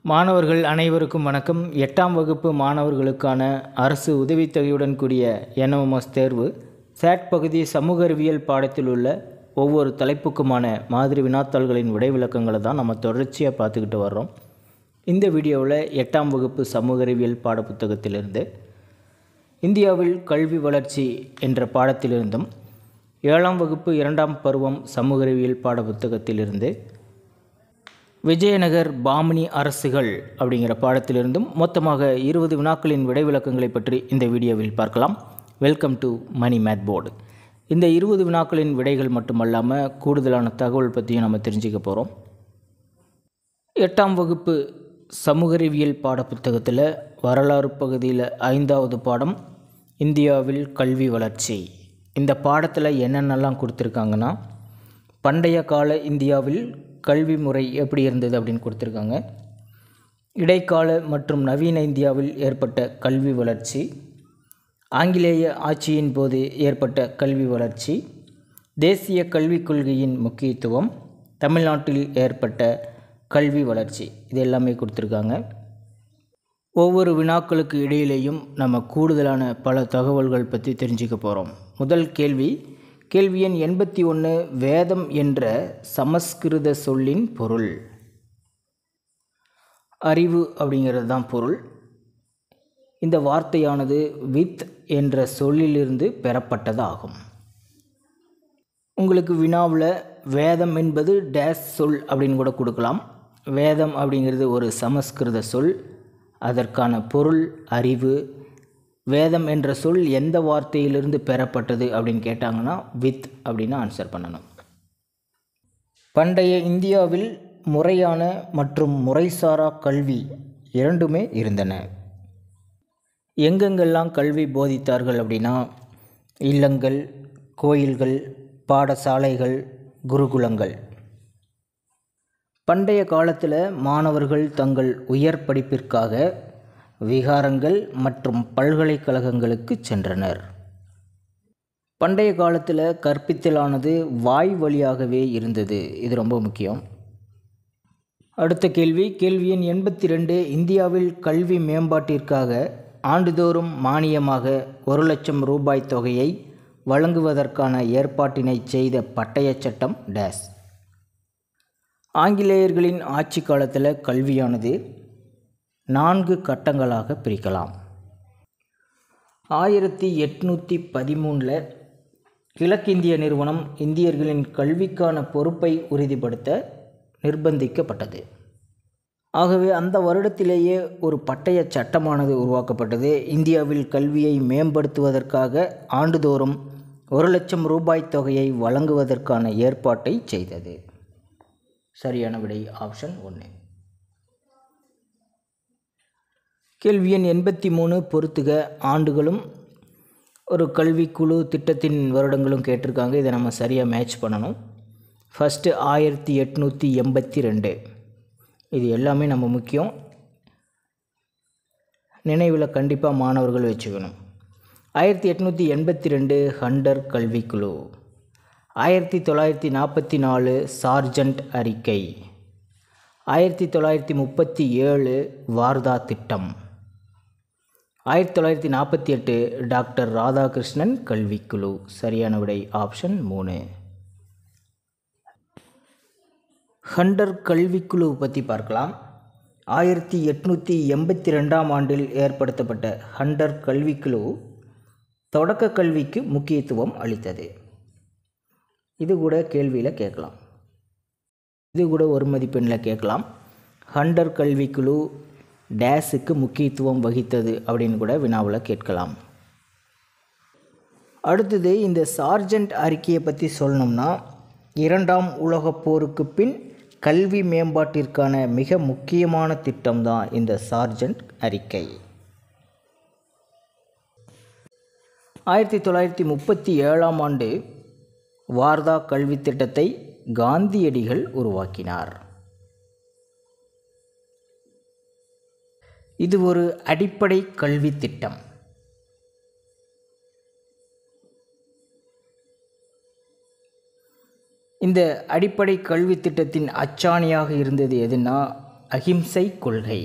மாணவர்கள் அனைவருக்கும் வணக்கம் எட்டாம் வகுப்பு மாணவர்களுக்கான அரசு உதவித்தொகையுடன் கூடிய என்எம்எஸ் தேர்வு சேட் பகுதி சமூக அறிவியல் பாடத்தில் உள்ள ஒவ்வொரு தலைப்புக்குமான மாதிரி வினாத்தாள்களின் விடை விளக்கங்களை தான் நம்ம தொடர்ச்சியாக பார்த்துக்கிட்டு வர்றோம் இந்த வீடியோவில் எட்டாம் வகுப்பு சமூக அறிவியல் பாடப்புத்தகத்திலிருந்து இந்தியாவில் கல்வி வளர்ச்சி என்ற பாடத்திலிருந்தும் ஏழாம் வகுப்பு இரண்டாம் பருவம் சமூக அறிவியல் பாடப்புத்தகத்திலிருந்து விஜயநகர் பாமினி அரசுகள் அப்படிங்கிற பாடத்திலிருந்தும் மொத்தமாக இருபது வினாக்களின் விடை விளக்கங்களை பற்றி இந்த வீடியோவில் பார்க்கலாம் welcome to Mani math board இந்த இருபது வினாக்களின் விடைகள் மட்டுமல்லாமல் கூடுதலான தகவல் பற்றியும் நம்ம தெரிஞ்சுக்க போகிறோம் எட்டாம் வகுப்பு சமூக அறிவியல் பாடப்புத்தகத்தில் வரலாறு பகுதியில் ஐந்தாவது பாடம் இந்தியாவில் கல்வி வளர்ச்சி இந்த பாடத்தில் என்னென்னலாம் கொடுத்துருக்காங்கன்னா பண்டைய கால இந்தியாவில் கல்வி முறை எப்படி இருந்தது அப்படின்னு கொடுத்துருக்காங்க இடைக்கால மற்றும் நவீன இந்தியாவில் ஏற்பட்ட கல்வி வளர்ச்சி ஆங்கிலேய ஆட்சியின் போது ஏற்பட்ட கல்வி வளர்ச்சி தேசிய கல்விக் கொள்கையின் முக்கியத்துவம் தமிழ்நாட்டில் ஏற்பட்ட கல்வி வளர்ச்சி இது எல்லாமே கொடுத்துருக்காங்க ஒவ்வொரு வினாக்களுக்கு இடையிலேயும் நம்ம கூடுதலான பல தகவல்கள் பற்றி தெரிஞ்சுக்க போகிறோம் முதல் கேள்வி கேள்வி எண் எண்பத்தி ஒன்று வேதம் என்ற சமஸ்கிருத சொல்லின் பொருள் அறிவு அப்படிங்கிறது தான் பொருள் இந்த வார்த்தையானது வித் என்ற சொல்லிலிருந்து பெறப்பட்டதாகும் உங்களுக்கு வினாவில் வேதம் என்பது டேஸ் சொல் அப்படின்னு கூட கொடுக்கலாம் வேதம் அப்படிங்கிறது ஒரு சமஸ்கிருத சொல் அதற்கான பொருள் அறிவு வேதம் என்ற சொல் எந்த வார்த்தையிலிருந்து பெறப்பட்டது அப்படின்னு கேட்டாங்கன்னா வித் அப்படின்னு ஆன்சர் பண்ணணும் பண்டைய இந்தியாவில் முறையான மற்றும் முறைசாரா கல்வி இரண்டுமே இருந்தன எங்கெங்கெல்லாம் கல்வி போதித்தார்கள் அப்படின்னா இல்லங்கள் கோயில்கள் பாடசாலைகள் குருகுலங்கள் பண்டைய காலத்தில் மாணவர்கள் தங்கள் உயர் படிப்பிற்காக விகாரங்கள் மற்றும் பல்கலைக்கழகங்களுக்கு சென்றனர் பண்டைய காலத்தில் கற்பித்தலானது வாய் வழியாகவே இருந்தது இது ரொம்ப முக்கியம் அடுத்த கேள்வி கேள்வி எண் எண்பத்தி ரெண்டு இந்தியாவில் கல்வி மேம்பாட்டிற்காக ஆண்டுதோறும் மானியமாக ஒரு லட்சம் ரூபாய் தொகையை வழங்குவதற்கான ஏற்பாட்டினை செய்த பட்டய சட்டம் டேஸ் ஆங்கிலேயர்களின் ஆட்சி காலத்தில் கல்வியானது நான்கு கட்டங்களாக பிரிக்கலாம் ஆயிரத்தி எட்நூற்றி பதிமூணில் கிழக்கிந்திய நிறுவனம் இந்தியர்களின் கல்விக்கான பொறுப்பை உறுதிப்படுத்த நிர்பந்திக்கப்பட்டது ஆகவே அந்த வருடத்திலேயே ஒரு பட்டய சட்டமானது உருவாக்கப்பட்டது இந்தியாவில் கல்வியை மேம்படுத்துவதற்காக ஆண்டுதோறும் ஒரு லட்சம் ரூபாய் தொகையை வழங்குவதற்கான ஏற்பாட்டை செய்தது சரியான விடை ஆப்ஷன் ஒன்று கேள்வி எண் எண்பத்தி மூணு பொறுத்துக ஆண்டுகளும் ஒரு கல்விக்குழு திட்டத்தின் வருடங்களும் கேட்டிருக்காங்க இதை நம்ம சரியாக மேட்ச் பண்ணணும் ஃபஸ்ட்டு ஆயிரத்தி எட்நூற்றி எண்பத்தி ரெண்டு இது எல்லாமே நம்ம முக்கியம் நினைவில் கண்டிப்பாக மாணவர்கள் வச்சுக்கணும் ஆயிரத்தி எட்நூற்றி எண்பத்தி ரெண்டு ஹண்டர் கல்விக்குழு ஆயிரத்தி தொள்ளாயிரத்தி நாற்பத்தி நாலு சார்ஜண்ட் அறிக்கை ஆயிரத்தி தொள்ளாயிரத்தி முப்பத்தி ஏழு வார்தா திட்டம் ஆயிரத்தி தொள்ளாயிரத்தி நாற்பத்தி எட்டு டாக்டர் ராதாகிருஷ்ணன் கல்விக்குழு சரியான விடை ஆப்ஷன் மூணு ஹண்டர் கல்விக்குழு பற்றி பார்க்கலாம் ஆயிரத்தி எட்நூற்றி எண்பத்தி ரெண்டாம் ஆண்டில் ஏற்படுத்தப்பட்ட ஹண்டர் கல்விக்குழு தொடக்க கல்விக்கு முக்கியத்துவம் அளித்தது இது கூட கேள்வியில் கேட்கலாம் இது கூட ஒரு மதிப்பெண்ணில் கேட்கலாம் ஹண்டர் கல்விக்குழு டேஸுக்கு முக்கியத்துவம் வகித்தது அப்படின்னு கூட வினாவில் கேட்கலாம் அடுத்தது இந்த சார்ஜண்ட் அறிக்கையை பற்றி சொல்லணும்னா இரண்டாம் உலகப் போருக்கு பின் கல்வி மேம்பாட்டிற்கான மிக முக்கியமான திட்டம்தான் இந்த சார்ஜண்ட் அறிக்கை ஆயிரத்தி தொள்ளாயிரத்தி முப்பத்தி ஏழாம் ஆண்டு வார்தா கல்வி திட்டத்தை காந்தியடிகள் உருவாக்கினார் இது ஒரு அடிப்படை கல்வி திட்டம் இந்த அடிப்படை கல்வி திட்டத்தின் அச்சாணியாக இருந்தது எதுனா அகிம்சை கொள்கை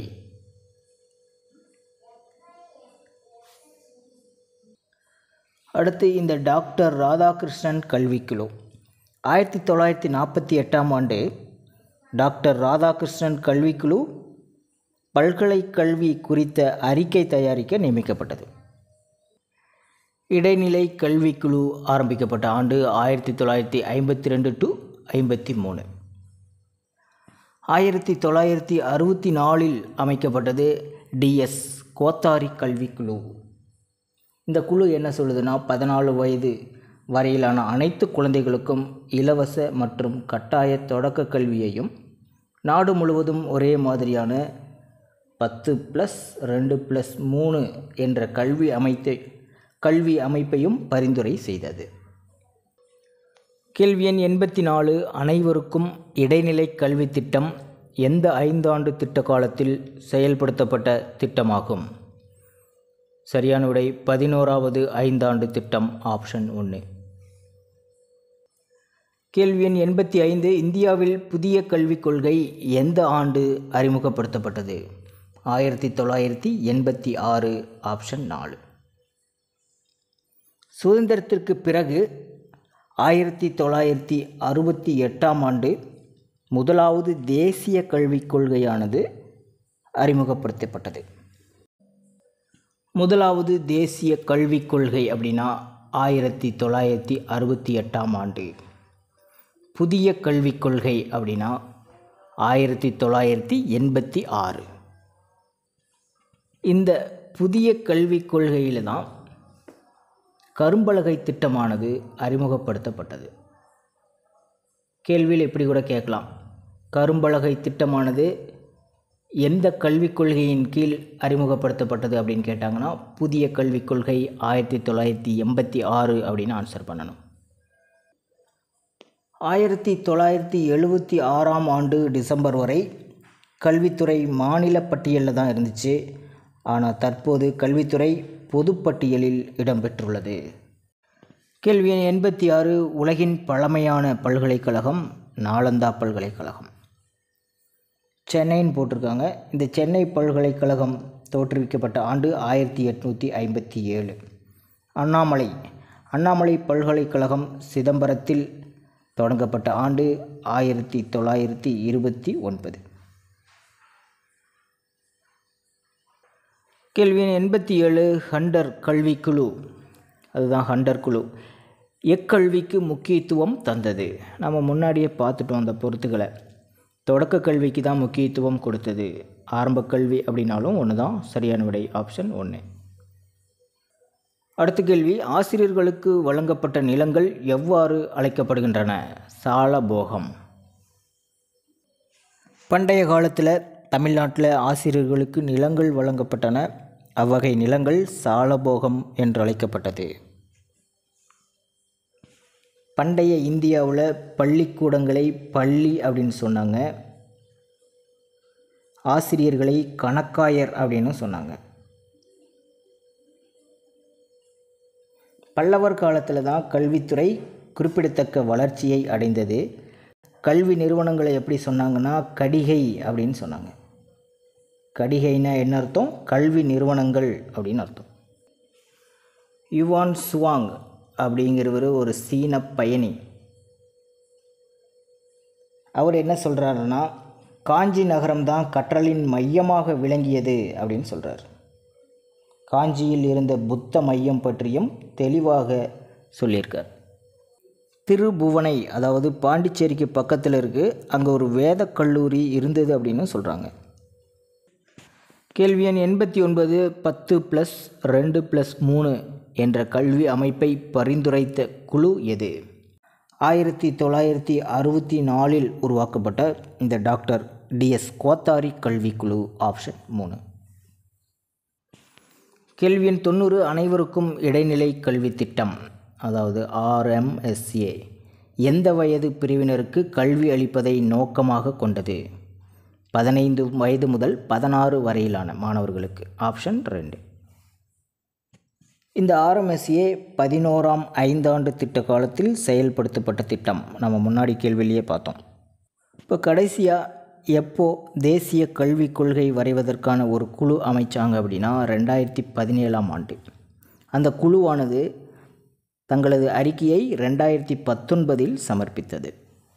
அடுத்து இந்த டாக்டர் ராதாகிருஷ்ணன் கல்விக்குழு ஆயிரத்தி தொள்ளாயிரத்தி நாற்பத்தி எட்டாம் ஆண்டு டாக்டர் ராதாகிருஷ்ணன் கல்விக்குழு பல்கலை கல்வி குறித்த அறிக்கை தயாரிக்க நியமிக்கப்பட்டது இடைநிலை கல்விக்குழு ஆரம்பிக்கப்பட்ட ஆண்டு ஆயிரத்தி தொள்ளாயிரத்தி ஐம்பத்தி ரெண்டு டு ஐம்பத்தி மூணு ஆயிரத்தி தொள்ளாயிரத்தி அறுபத்தி நாலில் அமைக்கப்பட்டது டிஎஸ் கோத்தாரி கல்விக்குழு இந்த குழு என்ன சொல்லுதுன்னா பதினாலு வயது வரையிலான அனைத்து குழந்தைகளுக்கும் இலவச மற்றும் கட்டாய தொடக்க கல்வியையும் நாடு முழுவதும் ஒரே மாதிரியான பத்து ப்ளஸ் ரெண்டு ப்ளஸ் மூணு என்ற கல்வி அமைத்தை கல்வி அமைப்பையும் பரிந்துரை செய்தது கேள்வி எண் எண்பத்தி நாலு அனைவருக்கும் இடைநிலை கல்வி திட்டம் எந்த ஐந்தாண்டு திட்ட காலத்தில் செயல்படுத்தப்பட்ட திட்டமாகும் சரியான விடை பதினோராவது ஐந்தாண்டு திட்டம் ஆப்ஷன் ஒன்று கேள்வி எண் எண்பத்தி ஐந்து இந்தியாவில் புதிய கல்விக் கொள்கை எந்த ஆண்டு அறிமுகப்படுத்தப்பட்டது ஆயிரத்தி தொள்ளாயிரத்தி எண்பத்தி ஆறு ஆப்ஷன் நாலு சுதந்திரத்திற்கு பிறகு ஆயிரத்தி தொள்ளாயிரத்தி அறுபத்தி எட்டாம் ஆண்டு முதலாவது தேசிய கல்விக் கொள்கையானது அறிமுகப்படுத்தப்பட்டது முதலாவது தேசிய கல்விக் கொள்கை அப்படின்னா ஆயிரத்தி தொள்ளாயிரத்தி அறுபத்தி எட்டாம் ஆண்டு புதிய கல்விக் கொள்கை அப்படின்னா ஆயிரத்தி தொள்ளாயிரத்தி எண்பத்தி ஆறு இந்த புதிய கல்விக் கொள்கையில் தான் கரும்பலகை திட்டமானது அறிமுகப்படுத்தப்பட்டது கேள்வியில் இப்படி கூட கேட்கலாம் கரும்பலகை திட்டமானது எந்த கல்விக் கொள்கையின் கீழ் அறிமுகப்படுத்தப்பட்டது அப்படின்னு கேட்டாங்கன்னா புதிய கல்விக் கொள்கை ஆயிரத்தி தொள்ளாயிரத்தி எண்பத்தி ஆறு அப்படின்னு ஆன்சர் பண்ணணும் ஆயிரத்தி தொள்ளாயிரத்தி எழுபத்தி ஆறாம் ஆண்டு டிசம்பர் வரை கல்வித்துறை மாநில பட்டியலில் தான் இருந்துச்சு ஆனால் தற்போது கல்வித்துறை பொதுப்பட்டியலில் இடம்பெற்றுள்ளது கேள்வி எண் எண்பத்தி ஆறு உலகின் பழமையான பல்கலைக்கழகம் நாலந்தா பல்கலைக்கழகம் சென்னைன்னு போட்டிருக்காங்க இந்த சென்னை பல்கலைக்கழகம் தோற்றுவிக்கப்பட்ட ஆண்டு ஆயிரத்தி எட்நூற்றி ஐம்பத்தி ஏழு அண்ணாமலை அண்ணாமலை பல்கலைக்கழகம் சிதம்பரத்தில் தொடங்கப்பட்ட ஆண்டு ஆயிரத்தி தொள்ளாயிரத்தி இருபத்தி ஒன்பது கேள்வி எண் எண்பத்தி ஏழு ஹண்டர் கல்விக்குழு அதுதான் ஹண்டர் குழு எக்கல்விக்கு முக்கியத்துவம் தந்தது நம்ம முன்னாடியே பார்த்துட்டோம் அந்த பொறுத்துக்களை தொடக்க கல்விக்கு தான் முக்கியத்துவம் கொடுத்தது ஆரம்ப கல்வி அப்படின்னாலும் ஒன்று தான் சரியான விடை ஆப்ஷன் ஒன்று அடுத்த கேள்வி ஆசிரியர்களுக்கு வழங்கப்பட்ட நிலங்கள் எவ்வாறு அழைக்கப்படுகின்றன சாலபோகம் பண்டைய காலத்தில் தமிழ்நாட்டில் ஆசிரியர்களுக்கு நிலங்கள் வழங்கப்பட்டன அவ்வகை நிலங்கள் சாலபோகம் என்று அழைக்கப்பட்டது பண்டைய இந்தியாவில் பள்ளிக்கூடங்களை பள்ளி அப்படின்னு சொன்னாங்க ஆசிரியர்களை கணக்காயர் அப்படின்னு சொன்னாங்க பல்லவர் காலத்தில் தான் கல்வித்துறை குறிப்பிடத்தக்க வளர்ச்சியை அடைந்தது கல்வி நிறுவனங்களை எப்படி சொன்னாங்கன்னா கடிகை அப்படின்னு சொன்னாங்க கடிகைனா என்ன அர்த்தம் கல்வி நிறுவனங்கள் அப்படின்னு அர்த்தம் யுவான் சுவாங் அப்படிங்கிறவர் ஒரு சீன பயணி அவர் என்ன சொல்கிறாருன்னா காஞ்சி நகரம்தான் கற்றலின் மையமாக விளங்கியது அப்படின்னு சொல்கிறார் காஞ்சியில் இருந்த புத்த மையம் பற்றியும் தெளிவாக சொல்லியிருக்கார் திருபுவனை அதாவது பாண்டிச்சேரிக்கு பக்கத்தில் இருக்குது அங்கே ஒரு வேத கல்லூரி இருந்தது அப்படின்னு சொல்கிறாங்க கேள்வி எண் எண்பத்தி ஒன்பது பத்து ப்ளஸ் ரெண்டு ப்ளஸ் மூணு என்ற கல்வி அமைப்பை பரிந்துரைத்த குழு எது ஆயிரத்தி தொள்ளாயிரத்தி அறுபத்தி நாலில் உருவாக்கப்பட்ட இந்த டாக்டர் டிஎஸ் கோத்தாரி கல்விக்குழு ஆப்ஷன் மூணு கேள்வி எண் தொண்ணூறு அனைவருக்கும் இடைநிலை கல்வி திட்டம் அதாவது ஆர்எம்எஸ்ஏ எந்த வயது பிரிவினருக்கு கல்வி அளிப்பதை நோக்கமாக கொண்டது பதினைந்து வயது முதல் பதினாறு வரையிலான மாணவர்களுக்கு ஆப்ஷன் ரெண்டு இந்த ஆர்எம்எஸ்ஏ பதினோராம் ஐந்தாண்டு திட்ட காலத்தில் செயல்படுத்தப்பட்ட திட்டம் நம்ம முன்னாடி கேள்வியிலேயே பார்த்தோம் இப்போ கடைசியாக எப்போ தேசிய கல்விக் கொள்கை வரைவதற்கான ஒரு குழு அமைச்சாங்க அப்படின்னா ரெண்டாயிரத்தி பதினேழாம் ஆண்டு அந்த குழுவானது தங்களது அறிக்கையை ரெண்டாயிரத்தி பத்தொன்பதில் சமர்ப்பித்தது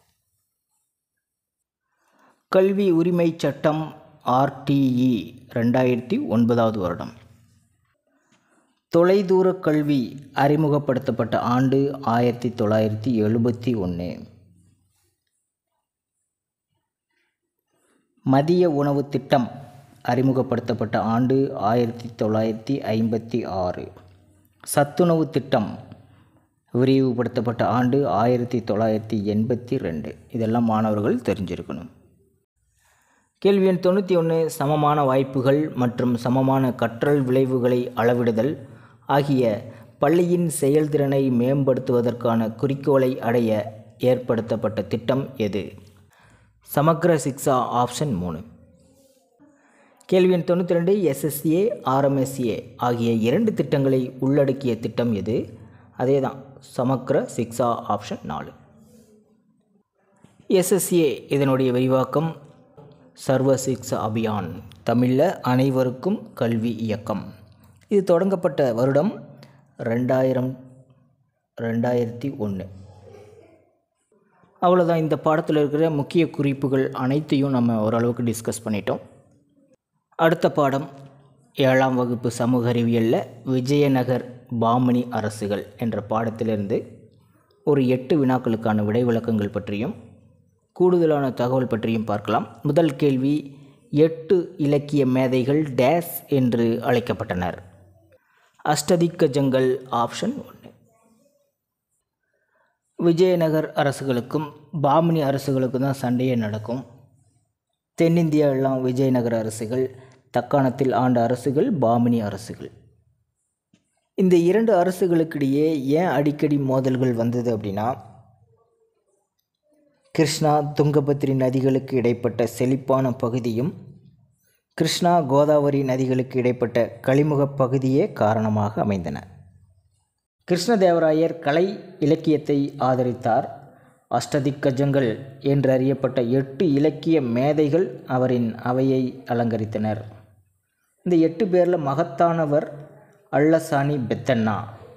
கல்வி உரிமை சட்டம் ஆர்டிஇ ரெண்டாயிரத்தி ஒன்பதாவது வருடம் தொலைதூர கல்வி அறிமுகப்படுத்தப்பட்ட ஆண்டு ஆயிரத்தி தொள்ளாயிரத்தி எழுபத்தி ஒன்று மதிய உணவு திட்டம் அறிமுகப்படுத்தப்பட்ட ஆண்டு ஆயிரத்தி தொள்ளாயிரத்தி ஐம்பத்தி ஆறு சத்துணவு திட்டம் விரிவுபடுத்தப்பட்ட ஆண்டு ஆயிரத்தி தொள்ளாயிரத்தி எண்பத்தி ரெண்டு இதெல்லாம் மாணவர்கள் தெரிஞ்சிருக்கணும் கேள்வி எண் தொண்ணூற்றி ஒன்று சமமான வாய்ப்புகள் மற்றும் சமமான கற்றல் விளைவுகளை அளவிடுதல் ஆகிய பள்ளியின் செயல்திறனை மேம்படுத்துவதற்கான குறிக்கோளை அடைய ஏற்படுத்தப்பட்ட திட்டம் எது சமக்ர சிக்ஷா ஆப்ஷன் மூணு கேள்வி எண் தொண்ணூற்றி ரெண்டு எஸ்எஸ்ஏ ஆர்எம்எஸ்ஏ ஆகிய இரண்டு திட்டங்களை உள்ளடக்கிய திட்டம் எது அதே தான் சமக்ர சிக்ஷா ஆப்ஷன் நாலு எஸ்எஸ்ஏ இதனுடைய விரிவாக்கம் சர்வ சிக்ஷா அபியான் தமிழில் அனைவருக்கும் கல்வி இயக்கம் இது தொடங்கப்பட்ட வருடம் ரெண்டாயிரம் ரெண்டாயிரத்தி ஒன்று அவ்வளோதான் இந்த பாடத்தில் இருக்கிற முக்கிய குறிப்புகள் அனைத்தையும் நம்ம ஓரளவுக்கு டிஸ்கஸ் பண்ணிட்டோம் அடுத்த பாடம் ஏழாம் வகுப்பு சமூக அறிவியலில் விஜயநகர் பாமணி அரசுகள் என்ற பாடத்திலிருந்து ஒரு எட்டு வினாக்களுக்கான விடை விளக்கங்கள் பற்றியும் கூடுதலான தகவல் பற்றியும் பார்க்கலாம் முதல் கேள்வி எட்டு இலக்கிய மேதைகள் டேஸ் என்று அழைக்கப்பட்டனர் அஷ்டதிக்கஜங்கள் ஆப்ஷன் ஒன்று விஜயநகர் அரசுகளுக்கும் பாமினி அரசுகளுக்கும் தான் சண்டையே நடக்கும் தென்னிந்தியா எல்லாம் விஜயநகர அரசுகள் தக்காணத்தில் ஆண்ட அரசுகள் பாமினி அரசுகள் இந்த இரண்டு அரசுகளுக்கிடையே ஏன் அடிக்கடி மோதல்கள் வந்தது அப்படின்னா கிருஷ்ணா துங்கபத்ரி நதிகளுக்கு இடைப்பட்ட செழிப்பான பகுதியும் கிருஷ்ணா கோதாவரி நதிகளுக்கு இடைப்பட்ட கழிமுக பகுதியே காரணமாக அமைந்தன கிருஷ்ணதேவராயர் கலை இலக்கியத்தை ஆதரித்தார் அஷ்டதிக்கஜங்கள் என்று அறியப்பட்ட எட்டு இலக்கிய மேதைகள் அவரின் அவையை அலங்கரித்தனர் இந்த எட்டு பேரில் மகத்தானவர் அள்ளசாணி பெத்தண்ணா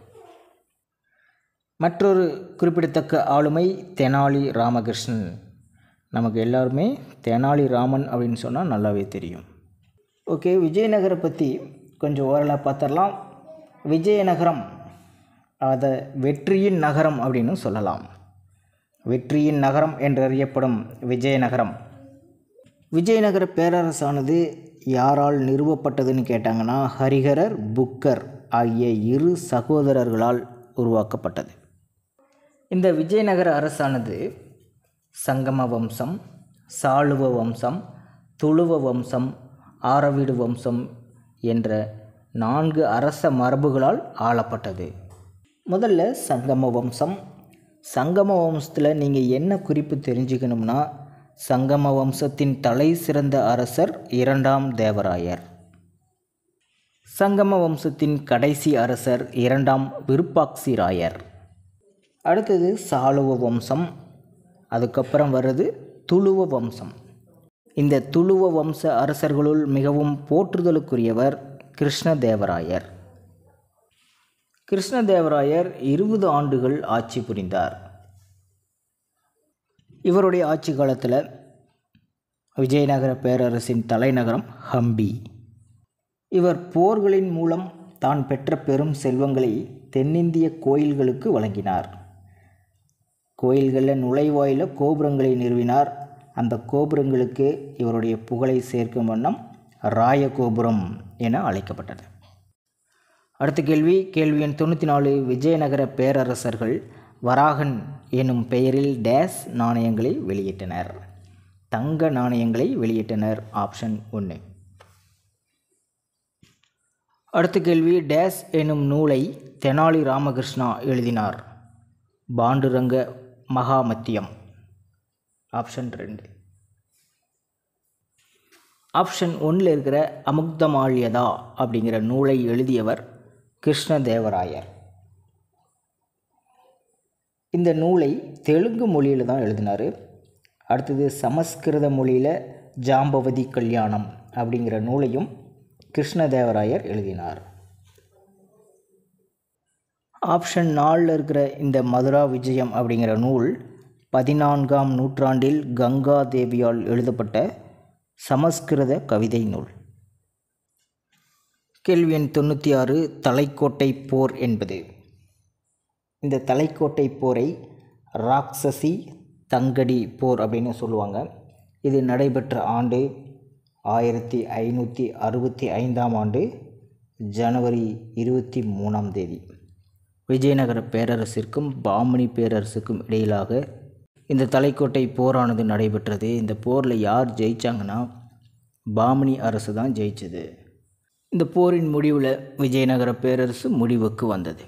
மற்றொரு குறிப்பிடத்தக்க ஆளுமை தெனாலி ராமகிருஷ்ணன் நமக்கு எல்லாருமே தெனாலி ராமன் அப்படின்னு சொன்னால் நல்லாவே தெரியும் ஓகே விஜயநகரை பற்றி கொஞ்சம் ஓரலாக பார்த்துடலாம் விஜயநகரம் அதை வெற்றியின் நகரம் அப்படின்னு சொல்லலாம் வெற்றியின் நகரம் என்றறியப்படும் விஜயநகரம் விஜயநகர பேரரசானது யாரால் நிறுவப்பட்டதுன்னு கேட்டாங்கன்னா ஹரிஹரர் புக்கர் ஆகிய இரு சகோதரர்களால் உருவாக்கப்பட்டது இந்த விஜயநகர அரசானது சங்கம வம்சம் சாளுவ வம்சம் துளுவ வம்சம் ஆரவீடு வம்சம் என்ற நான்கு அரச மரபுகளால் ஆளப்பட்டது முதல்ல சங்கம வம்சம் சங்கம வம்சத்தில் நீங்கள் என்ன குறிப்பு தெரிஞ்சுக்கணும்னா சங்கம வம்சத்தின் தலை சிறந்த அரசர் இரண்டாம் தேவராயர் சங்கம வம்சத்தின் கடைசி அரசர் இரண்டாம் விருப்பாக்சி ராயர் அடுத்தது சாளுவ வம்சம் அதுக்கப்புறம் வர்றது துளுவ வம்சம் இந்த துளுவ வம்ச அரசர்களுள் மிகவும் போற்றுதலுக்குரியவர் கிருஷ்ணதேவராயர் கிருஷ்ணதேவராயர் இருபது ஆண்டுகள் ஆட்சி புரிந்தார் இவருடைய ஆட்சி காலத்தில் விஜயநகர பேரரசின் தலைநகரம் ஹம்பி இவர் போர்களின் மூலம் தான் பெற்ற பெரும் செல்வங்களை தென்னிந்திய கோயில்களுக்கு வழங்கினார் கோயில்களில் நுழைவாயில கோபுரங்களை நிறுவினார் அந்த கோபுரங்களுக்கு இவருடைய புகழை சேர்க்கும் வண்ணம் ராயகோபுரம் என அழைக்கப்பட்டது அடுத்த கேள்வி கேள்வி எண் தொண்ணூற்றி நாலு விஜயநகர பேரரசர்கள் வராகன் எனும் பெயரில் டேஸ் நாணயங்களை வெளியிட்டனர் தங்க நாணயங்களை வெளியிட்டனர் ஆப்ஷன் ஒன்று அடுத்த கேள்வி டேஸ் எனும் நூலை தெனாலி ராமகிருஷ்ணா எழுதினார் பாண்டுரங்க மகாமத்தியம் ஆப்ஷன் ரெண்டு ஆப்ஷன் ஒன்றில் இருக்கிற அமுக்தமால்யதா அப்படிங்கிற நூலை எழுதியவர் கிருஷ்ணதேவராயர் இந்த நூலை தெலுங்கு மொழியில் தான் எழுதினார் அடுத்தது சமஸ்கிருத மொழியில் ஜாம்பவதி கல்யாணம் அப்படிங்கிற நூலையும் கிருஷ்ணதேவராயர் எழுதினார் ஆப்ஷன் நாலில் இருக்கிற இந்த மதுரா விஜயம் அப்படிங்கிற நூல் பதினான்காம் நூற்றாண்டில் கங்கா தேவியால் எழுதப்பட்ட சமஸ்கிருத கவிதை நூல் கேள்வி எண் தொண்ணூற்றி ஆறு தலைக்கோட்டை போர் என்பது இந்த தலைக்கோட்டை போரை ராக்சசி தங்கடி போர் அப்படின்னு சொல்லுவாங்க இது நடைபெற்ற ஆண்டு ஆயிரத்தி ஐநூற்றி அறுபத்தி ஐந்தாம் ஆண்டு ஜனவரி இருபத்தி மூணாம் தேதி விஜயநகர பேரரசிற்கும் பாமணி பேரரசுக்கும் இடையிலாக இந்த தலைக்கோட்டை போரானது நடைபெற்றது இந்த போரில் யார் ஜெயித்தாங்கன்னா பாமணி அரசு தான் ஜெயிச்சது இந்த போரின் முடிவில் விஜயநகர பேரரசு முடிவுக்கு வந்தது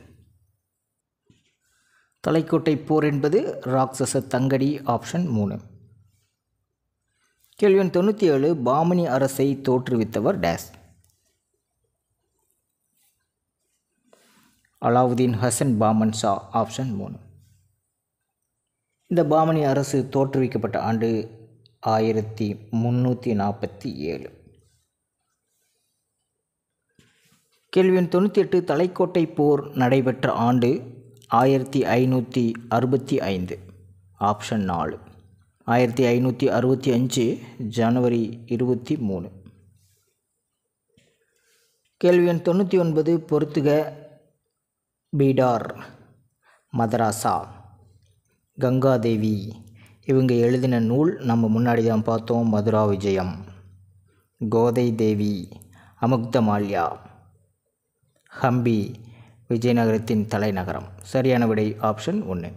தலைக்கோட்டை போர் என்பது ராட்சச தங்கடி ஆப்ஷன் மூணு கேள்வி எண் தொண்ணூற்றி ஏழு பாமணி அரசை தோற்றுவித்தவர் டேஸ் அலாவுதீன் ஹசன் பாமன் ஷா ஆப்ஷன் மூணு இந்த பாமணி அரசு தோற்றுவிக்கப்பட்ட ஆண்டு ஆயிரத்தி முந்நூற்றி நாற்பத்தி ஏழு கேள்வி எண் தொண்ணூற்றி எட்டு தலைக்கோட்டை போர் நடைபெற்ற ஆண்டு ஆயிரத்தி ஐநூற்றி அறுபத்தி ஐந்து ஆப்ஷன் நாலு ஆயிரத்தி ஐநூற்றி அறுபத்தி அஞ்சு ஜனவரி இருபத்தி மூணு கேள்வி எண் தொண்ணூற்றி ஒன்பது பொறுத்துக பீடார் மதராசா கங்காதேவி இவங்க எழுதின நூல் நம்ம முன்னாடி தான் பார்த்தோம் மதுரா விஜயம் கோதை தேவி அமுக்தமால்யா ஹம்பி விஜயநகரத்தின் தலைநகரம் சரியான விடை ஆப்ஷன் ஒன்று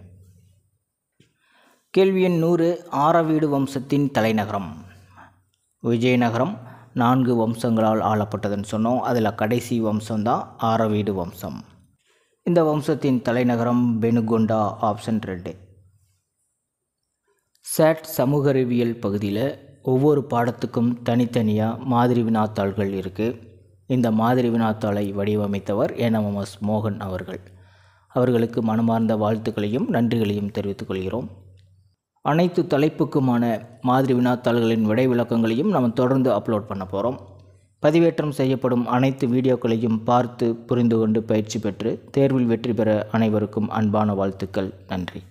கேள்வி எண் நூறு ஆரவீடு வம்சத்தின் தலைநகரம் விஜயநகரம் நான்கு வம்சங்களால் ஆளப்பட்டதுன்னு சொன்னோம் அதில் கடைசி வம்சம்தான் ஆரவீடு வம்சம் இந்த வம்சத்தின் தலைநகரம் பெனுகொண்டா ஆப்ஷன் ரெண்டு சேட் சமூக அறிவியல் பகுதியில் ஒவ்வொரு பாடத்துக்கும் தனித்தனியாக மாதிரி வினாத்தாள்கள் இருக்குது இந்த மாதிரி வினாத்தாளை வடிவமைத்தவர் என்எம்எஸ் மோகன் அவர்கள் அவர்களுக்கு மனமார்ந்த வாழ்த்துக்களையும் நன்றிகளையும் தெரிவித்துக் கொள்கிறோம் அனைத்து தலைப்புக்குமான மாதிரி வினாத்தாள்களின் விடை விளக்கங்களையும் நம்ம தொடர்ந்து அப்லோட் பண்ண போகிறோம் பதிவேற்றம் செய்யப்படும் அனைத்து வீடியோக்களையும் பார்த்து புரிந்து கொண்டு பயிற்சி பெற்று தேர்வில் வெற்றி பெற அனைவருக்கும் அன்பான வாழ்த்துக்கள் நன்றி